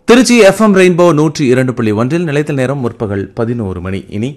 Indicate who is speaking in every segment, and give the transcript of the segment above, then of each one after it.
Speaker 1: Trichy FM rainbow நூற்றி இரண்டு புள்ளி ஒன்றில் நிலைத்த நேரம் முற்பகல் பதினோரு மணி இனி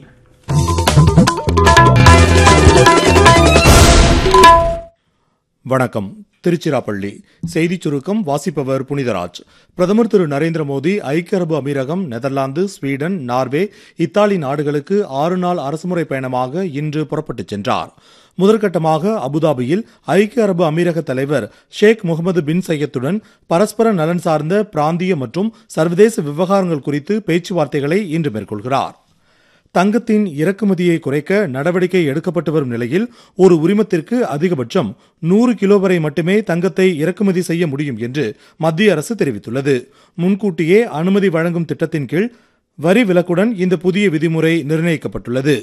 Speaker 2: வணக்கம் திருச்சிராப்பள்ளி செய்திச் சுருக்கம் வாசிப்பவர் புனிதராஜ் பிரதமர் திரு நரேந்திர மோடி ஐக்கிய அரபு அமீரகம் நெதர்லாந்து ஸ்வீடன் நார்வே இத்தாலி நாடுகளுக்கு ஆறு நாள் அரசுமுறை பயணமாக இன்று புறப்பட்டுச் சென்றார் முதற்கட்டமாக அபுதாபியில் ஐக்கிய அரபு அமீரக தலைவர் ஷேக் முகமது பின் சையத்துடன் பரஸ்பர நலன் சார்ந்த பிராந்திய மற்றும் சர்வதேச விவகாரங்கள் குறித்து பேச்சுவார்த்தைகளை இன்று மேற்கொள்கிறார் தங்கத்தின் இறக்குமதியை குறைக்க நடவடிக்கை எடுக்கப்பட்டு வரும் நிலையில் ஒரு உரிமத்திற்கு அதிகபட்சம் நூறு கிலோ வரை மட்டுமே தங்கத்தை இறக்குமதி செய்ய முடியும் என்று மத்திய அரசு தெரிவித்துள்ளது முன்கூட்டியே அனுமதி வழங்கும் திட்டத்தின் கீழ் வரி விலக்குடன் இந்த புதிய விதிமுறை நிர்ணயிக்கப்பட்டுள்ளது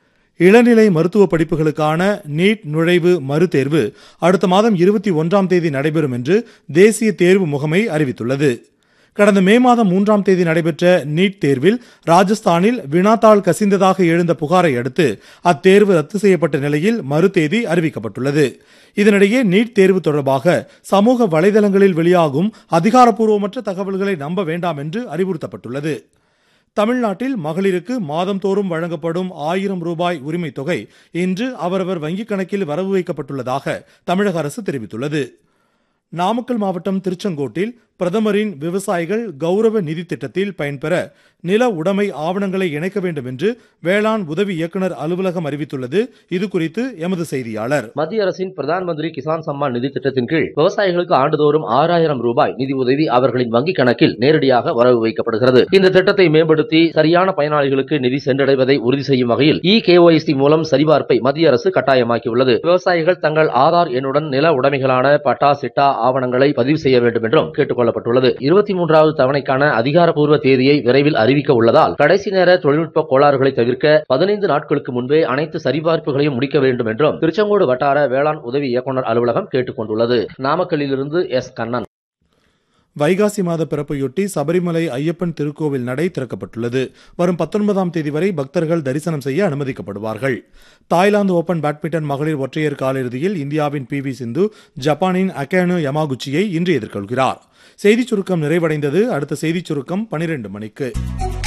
Speaker 2: இளநிலை மருத்துவ படிப்புகளுக்கான நீட் நுழைவு மறுதேர்வு அடுத்த மாதம் இருபத்தி ஒன்றாம் தேதி நடைபெறும் என்று தேசிய தேர்வு முகமை அறிவித்துள்ளது கடந்த மே மாதம் மூன்றாம் தேதி நடைபெற்ற நீட் தேர்வில் ராஜஸ்தானில் வினாத்தாள் கசிந்ததாக எழுந்த புகாரை அடுத்து அத்தேர்வு ரத்து செய்யப்பட்ட நிலையில் மறுதேதி அறிவிக்கப்பட்டுள்ளது இதனிடையே நீட் தேர்வு தொடர்பாக சமூக வலைதளங்களில் வெளியாகும் அதிகாரப்பூர்வமற்ற தகவல்களை நம்ப வேண்டாம் என்று அறிவுறுத்தப்பட்டுள்ளது தமிழ்நாட்டில் மகளிருக்கு மாதந்தோறும் வழங்கப்படும் ஆயிரம் ரூபாய் உரிமைத் தொகை இன்று அவரவர் வங்கிக் கணக்கில் வரவு வைக்கப்பட்டுள்ளதாக தமிழக அரசு தெரிவித்துள்ளது நாமக்கல் மாவட்டம் திருச்செங்கோட்டில் பிரதமரின் விவசாயிகள் கௌரவ நிதி திட்டத்தில் பயன்பெற நில உடைமை ஆவணங்களை இணைக்க வேண்டும் என்று வேளாண் உதவி இயக்குநர் அலுவலகம் அறிவித்துள்ளது இது குறித்து எமது செய்தியாளர்
Speaker 3: மத்திய அரசின் பிரதான் மந்திரி கிசான் சம்மான் நிதி திட்டத்தின் கீழ் விவசாயிகளுக்கு ஆண்டுதோறும் ஆறாயிரம் ரூபாய் நிதி உதவி அவர்களின் வங்கிக் கணக்கில் நேரடியாக வரவு வைக்கப்படுகிறது இந்த திட்டத்தை மேம்படுத்தி சரியான பயனாளிகளுக்கு நிதி சென்றடைவதை உறுதி செய்யும் வகையில் இ கேஒய்சி மூலம் சரிபார்ப்பை மத்திய அரசு கட்டாயமாக்கியுள்ளது விவசாயிகள் தங்கள் ஆதார் எண்ணுடன் நில உடைமைகளான பட்டா சிட்டா ஆவணங்களை பதிவு செய்ய வேண்டும் என்றும் கேட்டுக் கொள்ளப்பட்டுள்ளது இருபத்தி மூன்றாவது தவணைக்கான அதிகாரப்பூர்வ தேதியை விரைவில் அறிவிக்க உள்ளதால் கடைசி நேர தொழில்நுட்ப கோளாறுகளை தவிர்க்க பதினைந்து நாட்களுக்கு முன்பே அனைத்து சரிபார்ப்புகளையும் முடிக்க வேண்டும் என்றும் திருச்செங்கோடு வட்டார வேளாண் உதவி இயக்குநர் அலுவலகம் கேட்டுக் கொண்டுள்ளது நாமக்கல்லிலிருந்து எஸ் கண்ணன்
Speaker 2: வைகாசி மாத பிறப்பையொட்டி சபரிமலை ஐயப்பன் திருக்கோவில் நடை திறக்கப்பட்டுள்ளது வரும் பத்தொன்பதாம் தேதி வரை பக்தர்கள் தரிசனம் செய்ய அனுமதிக்கப்படுவார்கள் தாய்லாந்து ஓபன் பேட்மிண்டன் மகளிர் ஒற்றையர் காலிறுதியில் இந்தியாவின் பி வி சிந்து ஜப்பானின் அகேனு யமாகுச்சியை இன்று எதிர்கொள்கிறார் செய்திச் சுருக்கம் நிறைவடைந்தது அடுத்த செய்திச் சுருக்கம் பனிரெண்டு மணிக்கு